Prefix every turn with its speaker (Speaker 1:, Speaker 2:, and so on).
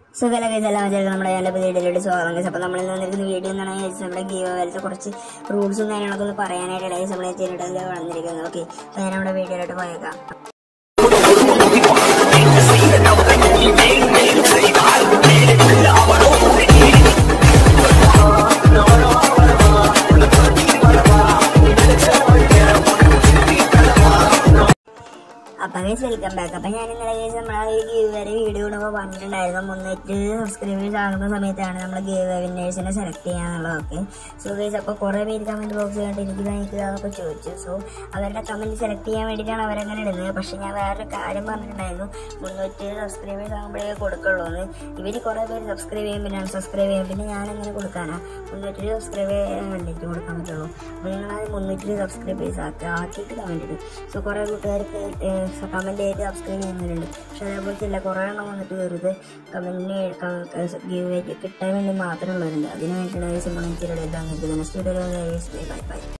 Speaker 1: സുഖല കേസെല്ലാം വെച്ചാൽ നമ്മുടെ നല്ല പുതിയ വീഡിയോയിലോട്ട് സ്വാഗതം കേസ് അപ്പോൾ നമ്മൾ ഇന്ന് വന്നിരിക്കുന്ന വീഡിയോ എന്നാണ് ചോദിച്ചാൽ നമ്മുടെ ഗീവ് പോലത്തെ കുറച്ച് റൂൾസും കാര്യങ്ങളൊക്കെ ഒന്ന് പറയാനായിട്ട് ഗൈസ് നമ്മൾ ചെയ്തിട്ട് വന്നിരിക്കുന്നത് ഓക്കെ അപ്പോൾ ഞാൻ നമ്മുടെ വീഡിയോയിലോട്ട് പോയേക്കാം അപ്പം ഗൈസ് വെൽക്കം ബാക്ക് അപ്പം ഞാൻ ഇന്നലെ ഗൈസ് നമ്മളെ ഈ ഗീവ് വരെ വീഡിയോ ഇടുമ്പോൾ പറഞ്ഞിട്ടുണ്ടായിരുന്നു മുന്നൂറ്റി സബ്സ്ക്രൈബേഴ്സ് ആകുന്ന സമയത്താണ് നമ്മൾ ഗീവ് വിന്നേഴ്സിനെ സെലക്ട് ചെയ്യാന്നുള്ളതൊക്കെ സോ ഗൈസ് അപ്പോൾ കുറേ പേര് കമൻറ്റ് ബോക്സ് കണ്ടിട്ട് എനിക്ക് ഭയങ്കര അതൊക്കെ ചോദിച്ചു സോ അവരുടെ കമൻറ്റ് സെലക്ട് ചെയ്യാൻ വേണ്ടിയിട്ടാണ് അവരങ്ങനെ ഇടുന്നത് പക്ഷേ ഞാൻ വേറൊരു കാര്യം പറഞ്ഞിട്ടുണ്ടായിരുന്നു മുന്നൂറ്റി സബ്സ്ക്രൈബേഴ്സ് ആകുമ്പോഴേ കൊടുക്കുള്ളൂ എന്ന് ഇവർ കുറേ പേര് സബ്സ്ക്രൈബ് ചെയ്യും പിന്നെ അൺസബ്സ്ക്രൈബ് ചെയ്യും പിന്നെ ഞാൻ എങ്ങനെ കൊടുക്കാനാ മുന്നൂറ്റി സബ്സ്ക്രൈബ് വേണ്ടിയിട്ട് കൊടുക്കാൻ പറ്റുള്ളൂ അപ്പോൾ നിങ്ങളത് മുന്നൂറ്റി സബ്സ്ക്രൈബേഴ്സ് ആക്കുക ആക്കിയിട്ട് കമൻറ്റ് ഇടും സോ കുറേ കൂട്ടുകാർക്ക് കമൻറ്റ് ചെയ്ത് സബ്സ്ക്രൈബ് ചെയ്യുന്നവരുണ്ട് പക്ഷെ അതേപോലത്തെ ഇല്ല കുറേ എണ്ണം വന്നിട്ട് വെറുതെ കമൻറ്റിന് ഗീവ് കിട്ടാൻ വേണ്ടി മാത്രമുള്ളവരുണ്ട് അതിന് വേണ്ടിയിട്ടാണ് സിമ്പിൾ ഇതാണ് നെക്സ്റ്റ് വീഡിയോ ബൈ ബൈ